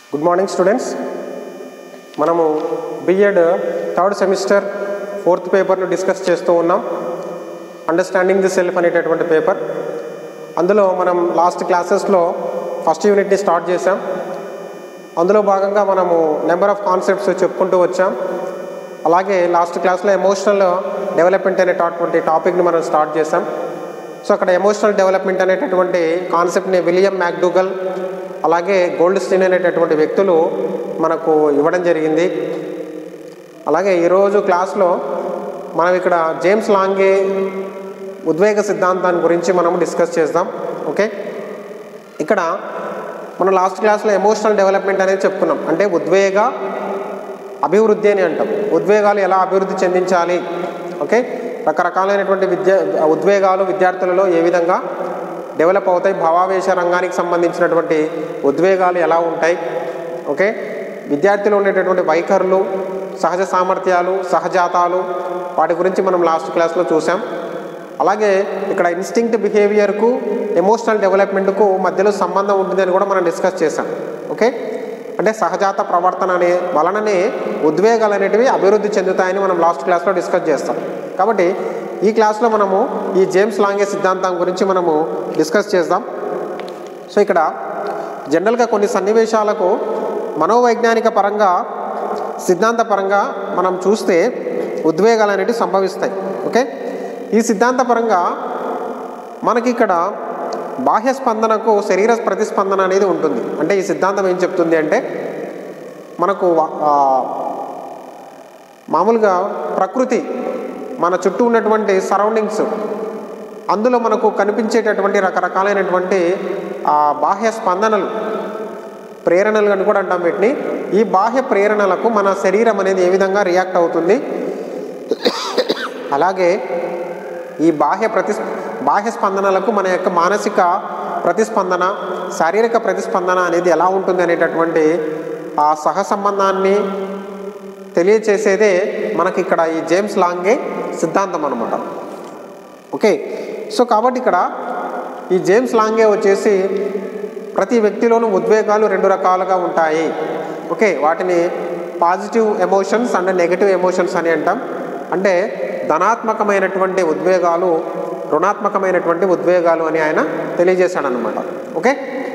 good morning students మనము BEd third semester fourth పేపర్ను discuss చేస్తూ ఉన్నాం అండర్స్టాండింగ్ ది సెల్ఫ్ అనేటటువంటి పేపర్ అందులో మనం లాస్ట్ క్లాసెస్లో ఫస్ట్ యూనిట్ని స్టార్ట్ చేసాం అందులో భాగంగా మనము నెంబర్ ఆఫ్ కాన్సెప్ట్స్ చెప్పుకుంటూ వచ్చాం అలాగే లాస్ట్ క్లాస్లో ఎమోషనల్ డెవలప్మెంట్ అనేటటువంటి టాపిక్ని మనం స్టార్ట్ చేసాం సో అక్కడ ఎమోషనల్ డెవలప్మెంట్ అనేటటువంటి కాన్సెప్ట్ని విలియం మ్యాక్డూగల్ అలాగే గోల్డ్ స్టీన్ అనేటటువంటి వ్యక్తులు మనకు ఇవ్వడం జరిగింది అలాగే ఈరోజు క్లాస్లో మనం ఇక్కడ జేమ్స్ లాంగే ఉద్వేగ సిద్ధాంతాన్ని గురించి మనం డిస్కస్ చేద్దాం ఓకే ఇక్కడ మనం లాస్ట్ క్లాస్లో ఎమోషనల్ డెవలప్మెంట్ అనేది చెప్పుకున్నాం అంటే ఉద్వేగ అభివృద్ధి అని అంటాం ఉద్వేగాలు ఎలా అభివృద్ధి చెందించాలి ఓకే రకరకాలైనటువంటి విద్య ఉద్వేగాలు విద్యార్థులలో ఏ విధంగా డెవలప్ అవుతాయి భావావేశ రంగానికి సంబంధించినటువంటి ఉద్వేగాలు ఎలా ఉంటాయి ఓకే విద్యార్థులు ఉండేటటువంటి వైఖరులు సహజ సామర్థ్యాలు సహజాతాలు వాటి గురించి మనం లాస్ట్ క్లాస్లో చూసాం అలాగే ఇక్కడ ఇన్స్టింక్ట్ బిహేవియర్కు ఎమోషనల్ డెవలప్మెంట్కు మధ్యలో సంబంధం ఉంటుందని కూడా మనం డిస్కస్ చేసాం ఓకే అంటే సహజాత ప్రవర్తన అనే వలననే ఉద్వేగాలు అనేటివి అభివృద్ధి చెందుతాయని మనం లాస్ట్ క్లాస్లో డిస్కస్ చేస్తాం కాబట్టి ఈ క్లాస్లో మనము ఈ జేమ్స్ లాంగే సిద్ధాంతం గురించి మనము డిస్కస్ చేద్దాం సో ఇక్కడ జనరల్గా కొన్ని సన్నివేశాలకు మనోవైజ్ఞానిక పరంగా సిద్ధాంత పరంగా మనం చూస్తే ఉద్వేగాలు అనేటివి సంభవిస్తాయి ఓకే ఈ సిద్ధాంతపరంగా మనకి ఇక్కడ బాహ్య స్పందనకు శరీర ప్రతిస్పందన అనేది ఉంటుంది అంటే ఈ సిద్ధాంతం ఏం చెప్తుంది అంటే మనకు ఆ, మామూలుగా ప్రకృతి మన చుట్టూ ఉన్నటువంటి సరౌండింగ్స్ అందులో మనకు కనిపించేటటువంటి రకరకాలైనటువంటి ఆ, బాహ్య స్పందనలు ప్రేరణలు అని కూడా అంటాం వీటిని ఈ బాహ్య ప్రేరణలకు మన శరీరం అనేది ఏ విధంగా రియాక్ట్ అవుతుంది అలాగే ఈ బాహ్య ప్రతి బాహ్య స్పందనలకు మన యొక్క మానసిక ప్రతిస్పందన శారీరక ప్రతిస్పందన అనేది ఎలా ఉంటుంది అనేటటువంటి ఆ సహ సంబంధాన్ని తెలియచేసేదే మనకి ఇక్కడ ఈ జేమ్స్ లాంగే సిద్ధాంతం అనమాట ఓకే సో కాబట్టి ఇక్కడ ఈ జేమ్స్ లాంగే వచ్చేసి ప్రతి వ్యక్తిలోనూ ఉద్వేగాలు రెండు రకాలుగా ఉంటాయి ఓకే వాటిని positive emotions and negative emotions అని అంటాం అంటే ధనాత్మకమైనటువంటి ఉద్వేగాలు రుణాత్మకమైనటువంటి ఉద్వేగాలు అని ఆయన తెలియజేశాడు అనమాట ఓకే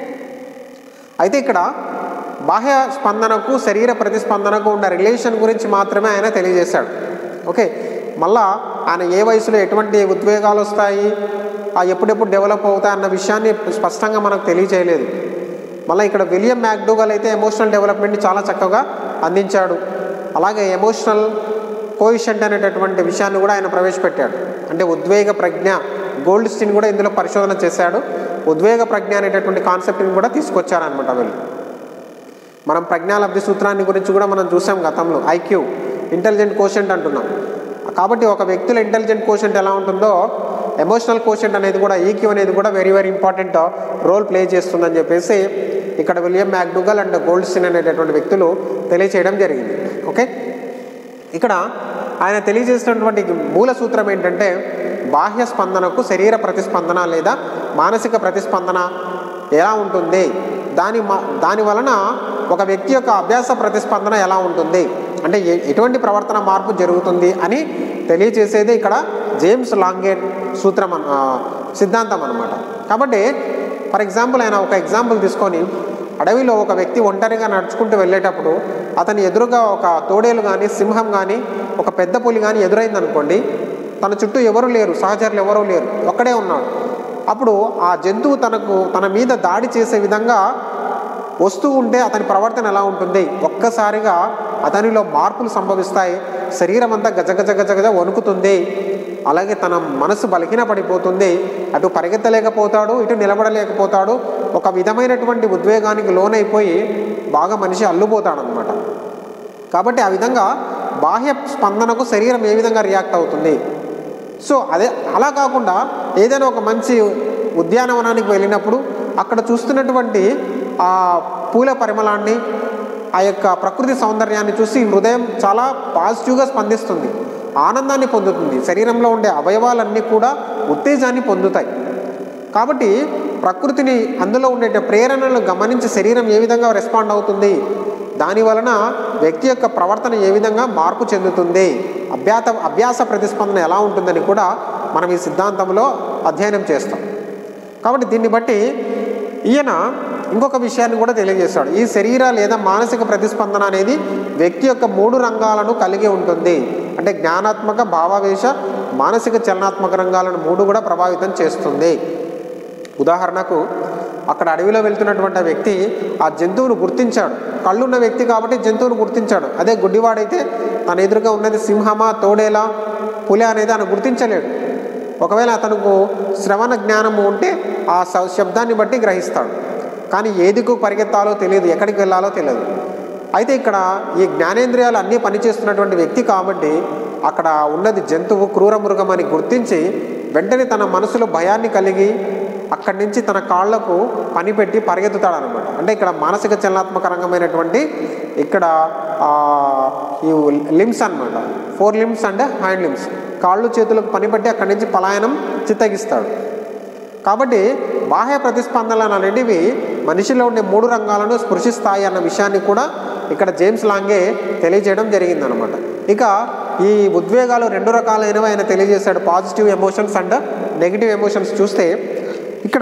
అయితే ఇక్కడ బాహ్య స్పందనకు శరీర ప్రతిస్పందనకు ఉన్న రిలేషన్ గురించి మాత్రమే ఆయన తెలియజేశాడు ఓకే మళ్ళా ఆయన ఏ వయసులో ఎటువంటి ఉద్వేగాలు వస్తాయి ఆ ఎప్పుడెప్పుడు డెవలప్ అవుతాయి అన్న విషయాన్ని స్పష్టంగా మనకు తెలియజేయలేదు మళ్ళీ ఇక్కడ విలియం మ్యాక్డూగల్ అయితే ఎమోషనల్ డెవలప్మెంట్ని చాలా చక్కగా అందించాడు అలాగే ఎమోషనల్ కోయిషెంట్ అనేటటువంటి విషయాన్ని కూడా ఆయన ప్రవేశపెట్టాడు అంటే ఉద్వేగ ప్రజ్ఞ గోల్డ్ స్టీన్ కూడా ఇందులో పరిశోధన చేశాడు ఉద్వేగ ప్రజ్ఞ అనేటటువంటి కాన్సెప్ట్ని కూడా తీసుకొచ్చారనమాట వీళ్ళు మనం ప్రజ్ఞాలబ్ధి సూత్రాన్ని గురించి కూడా మనం చూసాం గతంలో ఐక్యూ ఇంటెలిజెంట్ కోషెంట్ అంటున్నాం కాబట్టి ఒక వ్యక్తిలో ఇంటెలిజెంట్ కోషెంట్ ఎలా ఉంటుందో ఎమోషనల్ కోషెంట్ అనేది కూడా ఈక్యూ అనేది కూడా very very important role play చేస్తుందని చెప్పేసి ఇక్కడ William McDougall and Goldstein అనేటటువంటి వ్యక్తులు తెలియచేయడం జరిగింది ఓకే ఇక్కడ ఆయన తెలియజేసినటువంటి మూల సూత్రం ఏంటంటే బాహ్య స్పందనకు శరీర ప్రతిస్పందన లేదా మానసిక ప్రతిస్పందన ఎలా ఉంటుంది దాని మ- దాని వలన ఒక వ్యక్తి యొక్క అభ్యాస ప్రతిస్పందన ఎలా ఉంటుంది అంటే ఎ- ఎటువంటి ప్రవర్తన మార్పు జరుగుతుంది అని తెలియచేసేది ఇక్కడ జేమ్స్ లాంగేట్ సూత్రం అన్- ఆ, సిద్ధాంతం అనమాట కాబట్టి ఫర్ ఎగ్జాంపుల్ ఆయన ఒక ఎగ్జాంపుల్ తీసుకొని అడవిలో ఒక వ్యక్తి ఒంటరిగా నడుచుకుంటూ వెళ్ళేటప్పుడు అతని ఎదురుగా ఒక తోడేలు కానీ సింహం కానీ ఒక పెద్ద పులి కానీ ఎదురైంది అనుకోండి తన చుట్టూ ఎవరు లేరు సహచరులు ఎవరూ లేరు ఒక్కడే ఉన్నాడు అప్పుడు ఆ జంతువు తనకు తన మీద దాడి చేసే విధంగా వస్తూ ఉంటే అతని ప్రవర్తన ఎలా ఉంటుంది ఒక్కసారిగా అతనిలో మార్పులు సంభవిస్తాయి శరీరం అంతా గజగజ గజగజ వణుకుతుంది అలాగే తన మనసు బలహీన పడిపోతుంది అటు పరిగెత్తలేకపోతాడు ఇటు నిలబడలేకపోతాడు ఒక విధమైనటువంటి ఉద్వేగానికి లోనైపోయి బాగా మనిషి అల్లుపోతాడు అనమాట కాబట్టి ఆ విధంగా బాహ్య స్పందనకు శరీరం ఏ విధంగా రియాక్ట్ అవుతుంది సో అదే అలా కాకుండా ఏదైనా ఒక మంచి ఉద్యానవనానికి వెళ్ళినప్పుడు అక్కడ చూస్తున్నటువంటి ఆ పూల పరిమళాన్ని ఆ యొక్క ప్రకృతి సౌందర్యాన్ని చూసి హృదయం చాలా పాజిటివ్గా స్పందిస్తుంది ఆనందాన్ని పొందుతుంది శరీరంలో ఉండే అవయవాలన్నీ కూడా ఉత్తేజాన్ని పొందుతాయి కాబట్టి ప్రకృతిని అందులో ఉండే ప్రేరణలను గమనించి శరీరం ఏ విధంగా రెస్పాండ్ అవుతుంది దాని వలన వ్యక్తి యొక్క ప్రవర్తన ఏ విధంగా మార్పు చెందుతుంది అభ్యాత అభ్యాస ప్రతిస్పందన ఎలా ఉంటుందని కూడా మనం ఈ సిద్ధాంతంలో అధ్యయనం చేస్తాం కాబట్టి దీన్ని బట్టి ఈయన ఇంకొక విషయాన్ని కూడా తెలియజేశాడు ఈ శరీర లేదా మానసిక ప్రతిస్పందన అనేది వ్యక్తి యొక్క మూడు రంగాలను కలిగి ఉంటుంది అంటే జ్ఞానాత్మక భావావేశ మానసిక చలనాత్మక రంగాలను మూడు కూడా ప్రభావితం చేస్తుంది ఉదాహరణకు అక్కడ అడవిలో వెళ్తున్నటువంటి ఆ వ్యక్తి ఆ జంతువును గుర్తించాడు కళ్ళున్న వ్యక్తి కాబట్టి జంతువును గుర్తించాడు అదే గుడ్డివాడైతే తన ఎదురుగా ఉన్నది సింహమా తోడేలా పులి అనేది ఆయన గుర్తించలేడు ఒకవేళ అతనుకు శ్రవణ జ్ఞానము ఉంటే ఆ శ- శబ్దాన్ని బట్టి గ్రహిస్తాడు కానీ ఏదికు పరిగెత్తాలో తెలియదు ఎక్కడికి వెళ్ళాలో తెలియదు అయితే ఇక్కడ ఈ జ్ఞానేంద్రియాలు అన్నీ పనిచేస్తున్నటువంటి వ్యక్తి కాబట్టి అక్కడ ఉన్నది జంతువు క్రూర మృగం అని గుర్తించి వెంటనే తన మనసులో భయాన్ని కలిగి అక్కడి నుంచి తన కాళ్లకు పని పెట్టి పరిగెత్తుతాడు అనమాట అంటే ఇక్కడ మానసిక చలనాత్మక రంగమైనటువంటి ఇక్కడ ఆ, ఈ లిమ్స్ అన్నమాట ఫోర్ లిమ్స్ అంటే హ్యాండ్ లిమ్స్ కాళ్ళు చేతులకు పని పెట్టి అక్కడి నుంచి పలాయనం చిత్తగిస్తాడు కాబట్టి బాహ్య ప్రతిస్పందనలు అనేటివి మనిషిలో ఉండే మూడు రంగాలను స్పృశిస్తాయి అన్న విషయాన్ని కూడా ఇక్కడ జేమ్స్ లాంగే తెలియజేయడం జరిగిందనమాట ఇక ఈ ఉద్వేగాలు రెండు రకాలైనవి ఆయన తెలియజేశాడు positive emotions and negative emotions చూస్తే ఇక్కడ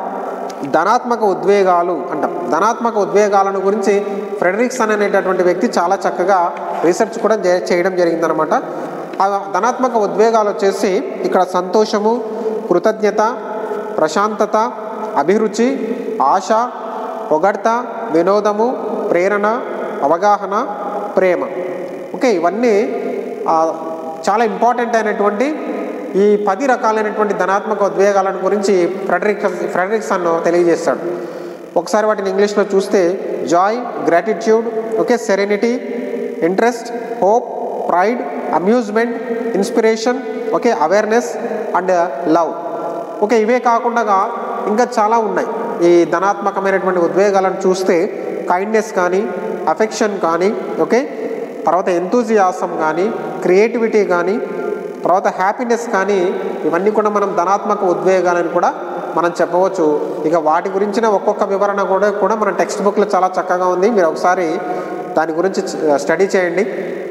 ధనాత్మక ఉద్వేగాలు అంటాం ధనాత్మక ఉద్వేగాలను గురించి ఫ్రెడరిక్సన్ అనేటటువంటి వ్యక్తి చాలా చక్కగా రీసెర్చ్ కూడా చే- చేయడం జరిగిందనమాట ఆ ధనాత్మక ఉద్వేగాలు వచ్చేసి ఇక్కడ సంతోషము కృతజ్ఞత ప్రశాంతత అభిరుచి ఆశ పొగడ్త వినోదము ప్రేరణ అవగాహన ప్రేమ ఓకే ఇవన్నీ ఆ, చాలా ఇంపార్టెంట్ అయినటువంటి ఈ పది రకాలైనటువంటి ధనాత్మక ఉద్వేగాలను గురించి ఫ్రెడరిక్ ఫ్రెడరిక్సన్ తెలియజేస్తాడు ఒకసారి వాటిని ఇంగ్లీష్లో చూస్తే joy gratitude okay serenity interest hope pride amusement inspiration okay awareness and love okay ఇవే కాకుండా ఇంకా చాలా ఉన్నాయి ఈ ధనాత్మకమైనటువంటి ఉద్వేగాలను చూస్తే కైండ్నెస్ కానీ అఫెక్షన్ కానీ ఓకే తర్వాత ఎంతూజియాసం కానీ క్రియేటివిటీ కానీ తర్వాత హ్యాపీనెస్ కానీ ఇవన్నీ కూడా మనం ధనాత్మక ఉద్వేగాలని కూడా మనం చెప్పవచ్చు ఇక వాటి గురించిన ఒక్కొక్క వివరణ కూడా కూడా మన టెక్స్ట్ బుక్లో చాలా చక్కగా ఉంది మీరు ఒకసారి దాని గురించి స్టడీ చేయండి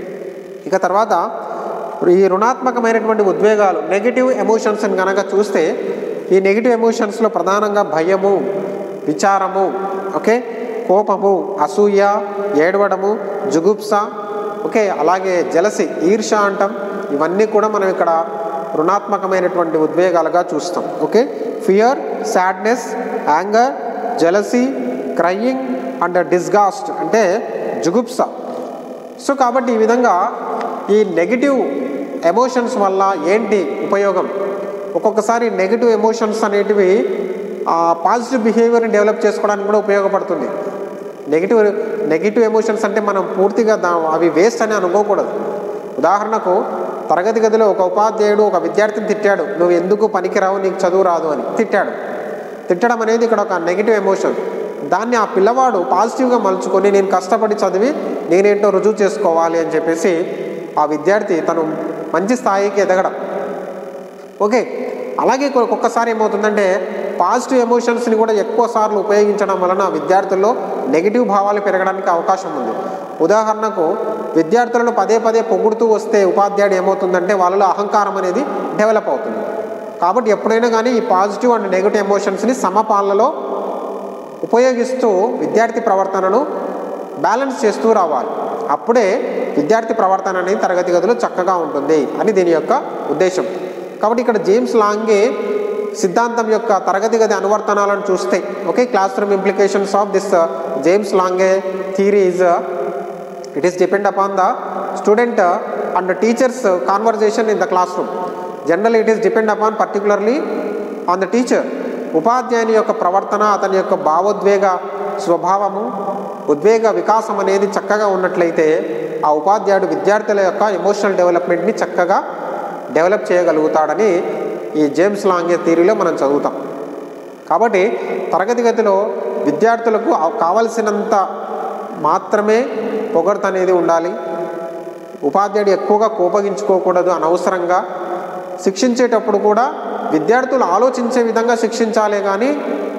ఇక తర్వాత ఈ రుణాత్మకమైనటువంటి ఉద్వేగాలు నెగిటివ్ ఎమోషన్స్ అని కనుక చూస్తే ఈ నెగిటివ్ ఎమోషన్స్లో ప్రధానంగా భయము విచారము ఓకే కోపము అసూయ ఏడవడము జుగుప్స ఓకే అలాగే జలసి ఈర్ష అంటాం ఇవన్నీ కూడా మనం ఇక్కడ రుణాత్మకమైనటువంటి ఉద్వేగాలుగా చూస్తాం okay fear sadness anger jealousy crying and disgust అంటే జుగుప్స సో కాబట్టి ఈ విధంగా ఈ నెగిటివ్ ఎమోషన్స్ వల్ల ఏంటి ఉపయోగం ఒక్కొక్కసారి నెగిటివ్ ఎమోషన్స్ అనేటివి పాజిటివ్ బిహేవియర్ని డెవలప్ చేసుకోవడానికి కూడా ఉపయోగపడుతుంది నెగిటివ్ నెగిటివ్ ఎమోషన్స్ అంటే మనం పూర్తిగా దా అవి వేస్ట్ అని అనుకోకూడదు ఉదాహరణకు తరగతి గదిలో ఒక ఉపాధ్యాయుడు ఒక విద్యార్థిని తిట్టాడు నువ్వు ఎందుకు పనికిరావు నీకు చదువు రాదు అని తిట్టాడు తిట్టడం అనేది ఇక్కడ ఒక నెగిటివ్ ఎమోషన్ దాన్ని ఆ పిల్లవాడు పాజిటివ్గా మలుచుకొని నేను కష్టపడి చదివి నేనేంటో రుజువు చేసుకోవాలి అని చెప్పేసి ఆ విద్యార్థి తను మంచి స్థాయికి ఎదగడం ఓకే అలాగే కొ- ఒక్కొక్కసారి ఏమవుతుందంటే పాజిటివ్ ఎమోషన్స్ని కూడా ఎక్కువ సార్లు ఉపయోగించడం వలన విద్యార్థుల్లో నెగిటివ్ భావాలు పెరగడానికి అవకాశం ఉంది ఉదాహరణకు విద్యార్థులను పదే పదే పొగుడుతూ వస్తే ఉపాధ్యాయుడు ఏమవుతుందంటే వాళ్ళలో అహంకారం అనేది డెవలప్ అవుతుంది కాబట్టి ఎప్పుడైనా కానీ ఈ పాజిటివ్ అండ్ నెగిటివ్ ఎమోషన్స్ని సమపాలలో ఉపయోగిస్తూ విద్యార్థి ప్రవర్తనను బ్యాలెన్స్ చేస్తూ రావాలి అప్పుడే విద్యార్థి ప్రవర్తన అనేది తరగతి గదిలో చక్కగా ఉంటుంది అని దీని యొక్క ఉద్దేశం కాబట్టి ఇక్కడ జేమ్స్ లాంగే సిద్ధాంతం యొక్క తరగతి గది అనువర్తనాలను చూస్తే okay class room implications of this James Lange theory is it is depend upon the student and teachers conversation in the class room general it is depend upon particularly on the teacher ఉపాధ్యాయుని యొక్క ప్రవర్తన అతని యొక్క భావోద్వేగ స్వభావము ఉద్వేగ వికాసం అనేది చక్కగా ఉన్నట్లయితే ఆ ఉపాధ్యాయుడు విద్యార్థుల యొక్క ఎమోషనల్ డెవలప్మెంట్ని చక్కగా డెవలప్ చేయగలుగుతాడని ఈ జేమ్స్ లాంగే థీరీలో మనం చదువుతాం కాబట్టి తరగతి గదిలో విద్యార్థులకు ఆ- కావలసినంత మాత్రమే పొగడ్త అనేది ఉండాలి ఉపాధ్యాయుడు ఎక్కువగా కోపగించుకోకూడదు అనవసరంగా శిక్షించేటప్పుడు కూడా విద్యార్థులు ఆలోచించే విధంగా శిక్షించాలే కానీ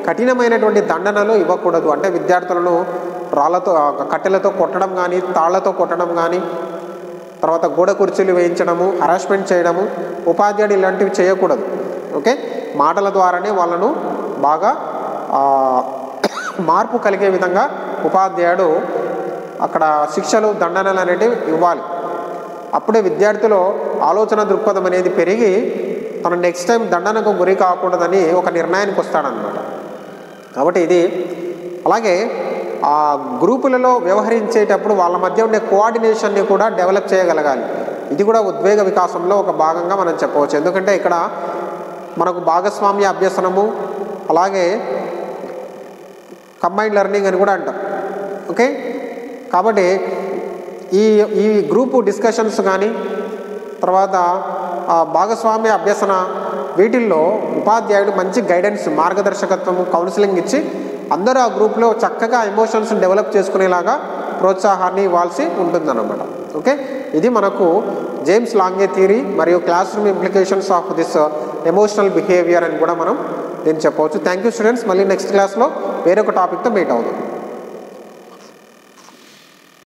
కఠినమైనటువంటి దండనలు ఇవ్వకూడదు అంటే విద్యార్థులను రాళ్ళతో ఆ, కట్టెలతో కొట్టడం కానీ తాళ్లతో కొట్టడం కానీ తర్వాత గోడ కుర్చీలు వేయించడము హరాస్మెంట్ చేయడము ఉపాధ్యాయుడు ఇలాంటివి చేయకూడదు ఓకే మాటల ద్వారానే వాళ్ళను బాగా ఆ, మార్పు కలిగే విధంగా ఉపాధ్యాయుడు అక్కడ శిక్షలు దండనలు అనేటివి ఇవ్వాలి అప్పుడే విద్యార్థిలో ఆలోచన దృక్పథం అనేది పెరిగి తను నెక్స్ట్ టైం దండనకు గురి కాకూడదని ఒక నిర్ణయానికి వస్తాడనమాట కాబట్టి ఇది అలాగే ఆ గ్రూపులలో వ్యవహరించేటప్పుడు వాళ్ళ మధ్య ఉండే కోఆర్డినేషన్ని కూడా డెవలప్ చేయగలగాలి ఇది కూడా ఉద్వేగ వికాసంలో ఒక భాగంగా మనం చెప్పవచ్చు ఎందుకంటే ఇక్కడ మనకు భాగస్వామ్య అభ్యసనము అలాగే కంబైన్డ్ లెర్నింగ్ అని కూడా అంటాం ఓకే కాబట్టి ఈ ఈ గ్రూపు డిస్కషన్స్ కానీ తర్వాత ఆ, భాగస్వామ్య అభ్యసన వీటిల్లో ఉపాధ్యాయుడు మంచి గైడెన్స్ మార్గదర్శకత్వము కౌన్సిలింగ్ ఇచ్చి అందరూ ఆ గ్రూప్లో చక్కగా ఎమోషన్స్ని డెవలప్ చేసుకునేలాగా ప్రోత్సాహాన్ని ఇవ్వాల్సి ఉంటుందన్నమాట ఓకే ఇది మనకు జేమ్స్ లాంగే థియరీ మరియు class room implications of this emotional behaviour అని కూడా మనం దీన్ని చెప్పవచ్చు థ్యాంక్ యూ స్టూడెంట్స్ మళ్ళీ నెక్స్ట్ క్లాస్లో వేరొక టాపిక్తో మీట్ అవుదాం